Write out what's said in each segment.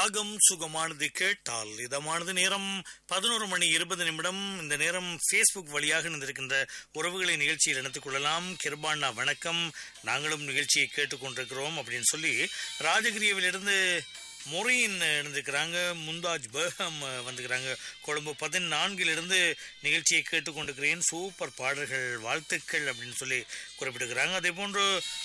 ராகம் சுகமானது கேட்டால் இதமானது நேரம் பதினோரு மணி இருபது நிமிடம் இந்த நேரம் ஃபேஸ்புக் வழியாக இருந்திருக்கின்ற உறவுகளை நிகழ்ச்சியில் இணைத்துக் கொள்ளலாம் கிருபாண்ணா வணக்கம் நாங்களும் நிகழ்ச்சியை கேட்டுக்கொண்டிருக்கிறோம் அப்படின்னு சொல்லி ராஜகிரியவிலிருந்து மொரியின் இருந்திருக்கிறாங்க முந்தாஜ் பேகம் வந்துக்கிறாங்க கொழும்பு பதினான்கிலிருந்து நிகழ்ச்சியை கேட்டுக்கொண்டிருக்கிறேன் சூப்பர் பாடல்கள் வாழ்த்துக்கள் அப்படின்னு சொல்லி குறிப்பிட்டிருக்கிறாங்க அதே போன்று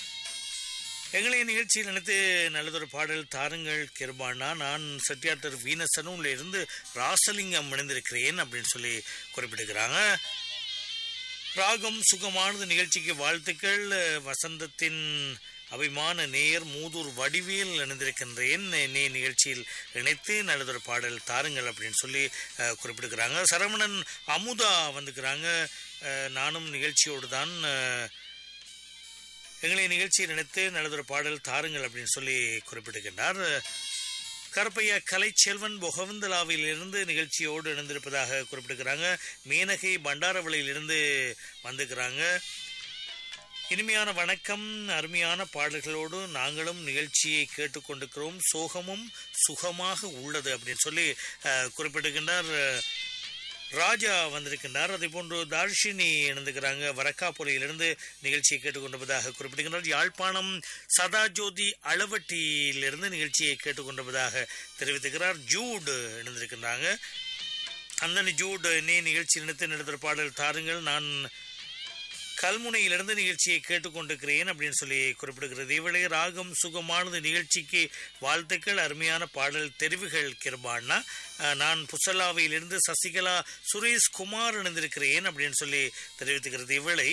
எங்களை நிகழ்ச்சியில் நினைத்து நல்லதொரு பாடல் தாருங்கள் கிருபானா நான் செட்டியாட்டர் வீனசனூர்ல இருந்து ராசலிங்கம் இணைந்திருக்கிறேன் அப்படின்னு சொல்லி குறிப்பிட்டிருக்கிறாங்க ராகம் சுகமானது நிகழ்ச்சிக்கு வாழ்த்துக்கள் வசந்தத்தின் அபிமான நேயர் மூதூர் வடிவேல் இணைந்திருக்கின்றேன் நே நிகழ்ச்சியில் இணைத்து நல்லதொரு பாடல் தாருங்கள் அப்படின்னு சொல்லி அஹ், குறிப்பிட்டிருக்கிறாங்க சரவணன் அமுதா வந்துக்கிறாங்க அஹ், நானும் நிகழ்ச்சியோடு தான் அஹ், எங்களை நிகழ்ச்சியை நினைத்து நல்லதொரு பாடல் தாருங்கள் அப்படின்னு சொல்லி குறிப்பிட்டிருக்கின்றார் கருப்பையா கலைச்செல்வன் பொகவந்தலாவில் இருந்து நிகழ்ச்சியோடு இணைந்திருப்பதாக குறிப்பிட்டிருக்கிறாங்க மீனகை பண்டாரவளையிலிருந்து வந்துக்கிறாங்க இனிமையான வணக்கம் அருமையான பாடல்களோடு நாங்களும் நிகழ்ச்சியை கேட்டுக்கொண்டிருக்கிறோம் சோகமும் சுகமாக உள்ளது அப்படின்னு சொல்லி அஹ், குறிப்பிட்டிருக்கின்றார் ராஜா வந்திருக்கின்றார் அதே போன்று தார்ஷினி இணைந்துக்கிறாங்க வரக்காப்புறையிலிருந்து நிகழ்ச்சியை கேட்டுக்கொண்டிருப்பதாக குறிப்பிடுகின்றார் யாழ்ப்பாணம் சதாஜோதி அளவட்டியிலிருந்து நிகழ்ச்சியை கேட்டுக்கொண்டிருப்பதாக தெரிவித்துக்கிறார் ஜூடு இணைந்திருக்கின்றாங்க அந்த ஜூட் நீ நிகழ்ச்சி நினைத்து நடத்துகிற பாடல் தாருங்கள் நான் கல்முனையிலிருந்து நிகழ்ச்சியை கேட்டுக்கொண்டிருக்கிறேன் அப்படின்னு சொல்லி குறிப்பிடுகிறது இவளே ராகம் சுகமானது நிகழ்ச்சிக்கு வாழ்த்துக்கள் அருமையான பாடல் தெரிவுகள் கிருபான்னா அஹ், நான் புசலாவையிலிருந்து சசிகலா சுரேஷ் குமார் இணைந்திருக்கிறேன் அப்படின்னு சொல்லி தெரிவித்துக்கிறது இவளை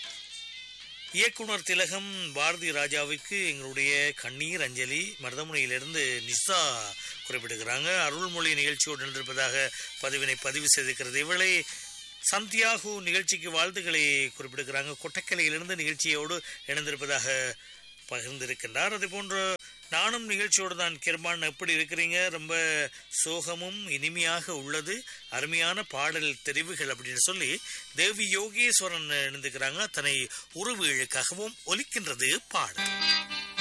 இயக்குனர் திலகம் பாரதி ராஜாவுக்கு எங்களுடைய கண்ணீர் அஞ்சலி மருதமுனையிலிருந்து நிசா குறிப்பிடுகிறாங்க அருள்மொழி நிகழ்ச்சியோடு நின்றிருப்பதாக பதிவினை பதிவு செய்திருக்கிறது இவளை சந்தியாகு நிகழ்ச்சிக்கு வாழ்த்துக்களை குறிப்பிடுகிறாங்க கொட்டக்கலையிலிருந்து நிகழ்ச்சியோடு இணைந்திருப்பதாக பகிர்ந்திருக்கின்றார் அதே போன்று நானும் நிகழ்ச்சியோடு தான் கிருபான் எப்படி இருக்கிறீங்க ரொம்ப சோகமும் இனிமையாக உள்ளது அருமையான பாடல் தெரிவுகள் அப்படின்னு சொல்லி தேவி யோகேஸ்வரன் இணைந்துக்கிறாங்க தன்னை உறவுகளுக்காகவும் ஒலிக்கின்றது பாடல்